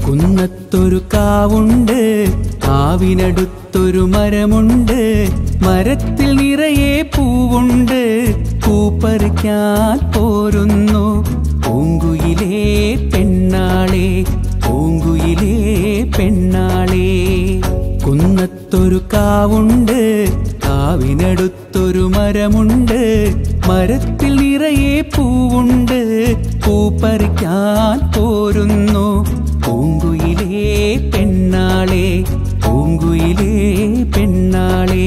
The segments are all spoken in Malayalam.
കുന്നത്തൊരു കാവുണ്ട് കാവിനടുത്തൊരു മരമുണ്ട് മരത്തിൽ നിറയെ പൂവുണ്ട് പൂപ്പറിക്കാൻ പോരുന്നു പൂങ്കുയിലേ പെണ്ണാളെ പൂങ്കുയിലേ പെണ്ണാളെ കുന്നത്തൊരു കാവുണ്ട് കാവിനടുത്തൊരു മരമുണ്ട് മരത്തിൽ നിറയെ പൂവുണ്ട് പൂപ്പറിക്കാൻ പോരുന്നു പൂങ്കുയിലേ പെണ്ണാളെ പൂങ്കുയിലേ പെണ്ണാളെ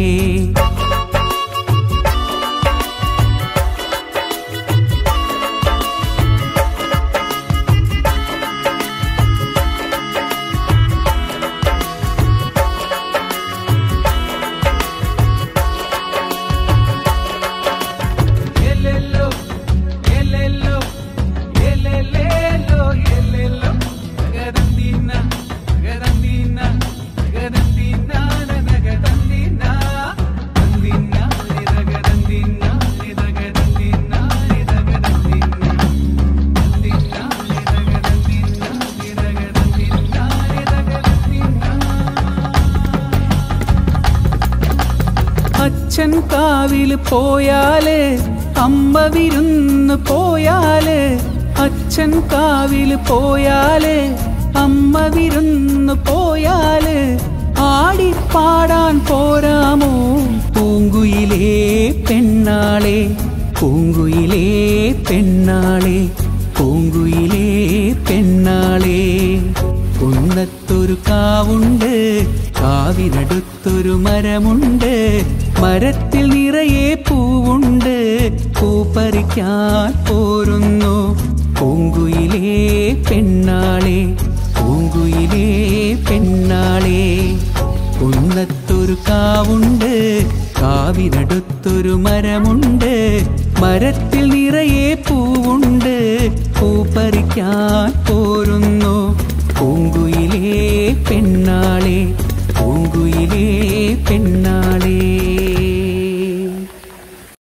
Yelelo, yelelo, yelelelo, yelelo. Nagadandina, nagadandina, nagadandina, nagadandina. Dandina, nagadandina, nagadandina, nagadandina. Dandina, nagadandina, nagadandina, nagadandina. അച്ഛൻ കാവില് പോയാല് അമ്മ വിരുന്ന് പോയാല് അച്ഛൻ കാവില് പോയാല് അമ്മ വിരുന്ന് പോയാല് ആടിപ്പാടാൻ പോരാമോ പൂങ്കുയിലേ പെണ്ണാളെ പൂങ്കുയിലേ പെണ്ണാളെ പൂങ്കുയിലേ പെണ്ണാളെ കുന്നത്തൊരു കാവുണ്ട് കാവിനടുത്തൊരു മരമുണ്ട് മരത്തിൽ നിറയെ പൂവുണ്ട് പൂപ്പറിക്കാൻ പോരുന്നു പൂങ്കുയിലേ പെണ്ണാളെ പൂങ്കുയിലേ പെണ്ണാളെ കുന്നത്തൊരു കാവുണ്ട് കാവിനടുത്തൊരു മരമുണ്ട് മരത്തിൽ നിറയെ പൂവുണ്ട് പൂപ്പറിക്കാൻ